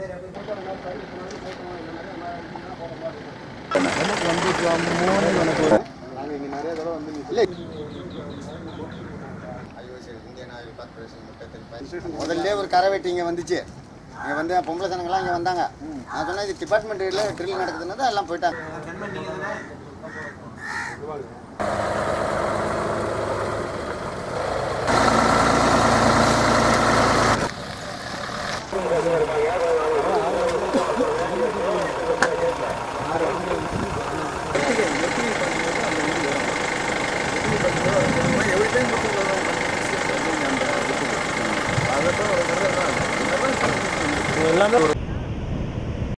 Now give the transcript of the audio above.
நாங்கள் இங்கே நிறைய தடவை வந்து இல்லை இந்தியன் ஆயில் கார்பரேஷன் முட்டத்தில் முதல்ல ஒரு கரை வெட்டி இங்கே வந்துச்சு இங்கே வந்து பொம்பளை ஜனங்கள்லாம் இங்கே வந்தாங்க நான் சொன்னேன் இது டிபார்ட்மெண்ட்டில் ட்ரில் நடக்குதுன்னு தான் எல்லாம் போயிட்டாங்க எல்லாமே